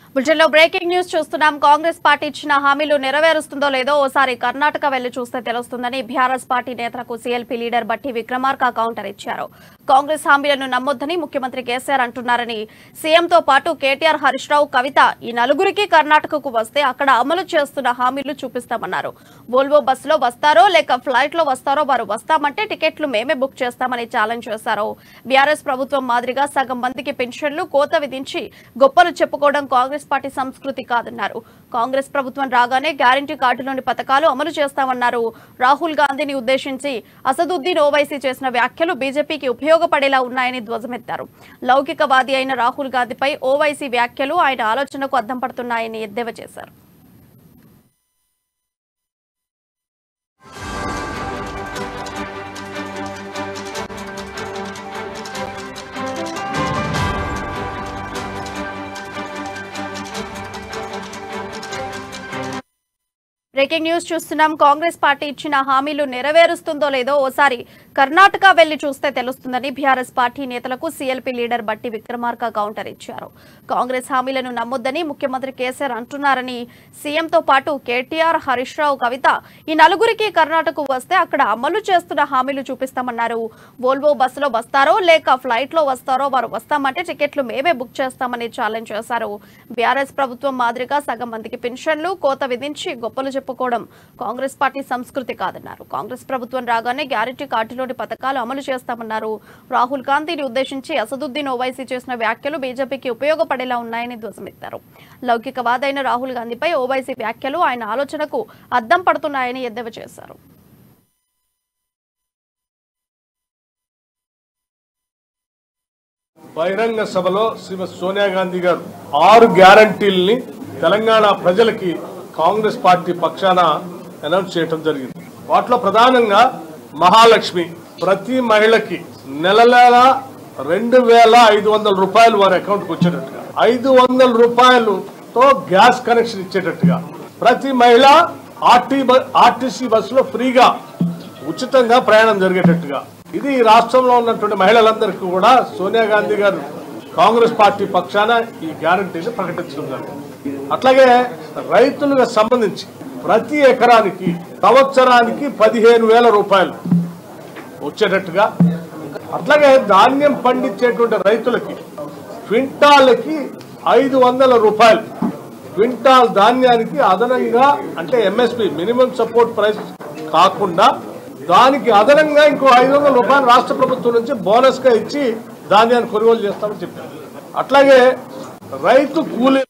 బులెటిన్లో breaking news చూస్తున్నాం Congress party ఇచ్చిన హామీలు నెరవేరుస్తుందో లేదో ఓసారి కర్ణాటక వెళ్లి చూస్తే తెలుస్తుందని బీఆర్ఎస్ పార్టీ నేతలకు CLP leader Bhatti Vikramarka counter ఇచ్చారు కాంగ్రెస్ హామీలను నమ్మొద్దని ముఖ్యమంత్రి కేసీఆర్ అంటున్నారని సీఎంతో పాటు కేటీఆర్ హరీష్ రావు కవిత ఈ నలుగురికి కర్ణాటకకు వస్తే అక్కడ అమలు చేస్తున్న హామీలు చూపిస్తామన్నారు వోల్వో బస్సులో వస్తారో లేక ఫ్లైట్ లో వస్తారో వారు వస్తామంటే టికెట్లు మేమే బుక్ చేస్తామని ఛాలెంజ్ చేశారు బీఆర్ఎస్ ప్రభుత్వం మాదిరిగా సగం మందికి పెన్షన్లు కోత విధించి గొప్పలు చెప్పుకోవడం కాంగ్రెస్ పార్టీ సంస్కృతి కాదన్నారు కాంగ్రెస్ ప్రభుత్వం రాగానే గ్యారంటీ కార్డులోని పథకాలు అమలు చేస్తామన్నారు రాహుల్ గాంధీని ఉద్దేశించి అసదుద్దీన్ ఓవైసీ చేసిన వ్యాఖ్యలు బీజేపీకి ఉపయోగపడేలా ఉన్నాయని ధ్వజమెత్తారు లౌకికవాది అయిన రాహుల్ గాంధీపై ఓవైసీ వ్యాఖ్యలు ఆయన ఆలోచనకు అద్దం పడుతున్నాయని ఎద్దేవా చేశారు బ్రేకింగ్ న్యూస్ చూస్తున్నాం కాంగ్రెస్ పార్టీ ఇచ్చిన హామీలు నెరవేరుస్తుందో లేదో ఓసారి కర్ణాటక వెళ్లి చూస్తే తెలుస్తుందని బీఆర్ఎస్ పార్టీ నేతలకు CLP leader Bhatti Vikramarka counter ఇచ్చారు కాంగ్రెస్ హామీలను నమ్మొద్దని ముఖ్యమంత్రి కేసీఆర్ అంటున్నారని సీఎంతో పాటు కేటీఆర్ హరీష్ రావు కవిత ఈ నలుగురికి కర్ణాటకకు వస్తే అక్కడ అమలు చేస్తున్న హామీలు చూపిస్తామన్నారు వోల్వో బస్సులో వస్తారో లేక ఫ్లైట్ లో వస్తారో వారు వస్తామంటే టికెట్లు మేమే బుక్ చేస్తామని ఛాలెంజ్ చేశారు బీఆర్ఎస్ ప్రభుత్వం మాదిరిగా సగం మందికి పెన్షన్లు కోత విధించి గొప్పలు చెప్పుకోవడం కాంగ్రెస్ పార్టీ సంస్కృతి కాదన్నారు కాంగ్రెస్ ప్రభుత్వం రాగానే గ్యారంటీ కార్డులోని పథకాలు అమలు చేస్తామన్నారు రాహుల్ గాంధీని ఉద్దేశించి అసదుద్దీన్ ఓవైసీ చేసిన వ్యాఖ్యలు బీజేపీకి ఉపయోగపడేలా ఉన్నాయని ధ్వజమెత్తారు లౌకికవాదైన రాహుల్ గాంధీపై ఓవైసీ వ్యాఖ్యలు ఆయన ఆలోచనకు అద్దం పడుతున్నాయని ఎద్దేవా చేశారు బహిరంగ సభలో శ్రీమతి సోనియా గాంధీ గారు ఆరు గ్యారంటీల్ని తెలంగాణ ప్రజలకి కాంగ్రెస్ పార్టీ పక్షాన అనౌన్స్ చేయడం జరిగింది వాటిలో ప్రధానంగా మహాలక్ష్మి ప్రతి మహిళకి నెల నెల రెండు వేల ఐదు వందల రూపాయలు వారి అకౌంట్కి వచ్చేటట్టుగా ఐదు వందల రూపాయలతో గ్యాస్ కనెక్షన్ ఇచ్చేటట్టుగా ప్రతి మహిళ ఆర్టీ ఆర్టీసీ బస్సులో ఫ్రీగా ఉచితంగా ప్రయాణం జరిగేటట్టుగా ఇది ఈ రాష్ట్రంలో ఉన్నటువంటి మహిళలందరికీ కూడా సోనియా గాంధీ గారు కాంగ్రెస్ పార్టీ పక్షాన ఈ గ్యారంటీని ప్రకటించడం జరిగింది అట్లాగే రైతులకు సంబంధించి ప్రతి ఎకరానికి సంవత్సరానికి పదిహేను వేల రూపాయలు వచ్చేటట్టుగా అట్లాగే ధాన్యం పండించేటువంటి రైతులకి క్వింటాల్కి ఐదు వందల రూపాయలు క్వింటాల్ ధాన్యానికి అదనంగా అంటే ఎంఎస్పి మినిమం సపోర్ట్ ప్రైస్ కాకుండా దానికి అదనంగా ఇంకో ఐదు వందల రూపాయలు రాష్ట్ర ప్రభుత్వం నుంచి బోనస్ గా ఇచ్చి ధాన్యాన్ని కొనుగోలు చేస్తామని చెప్పారు అట్లాగే రైతు కూలీ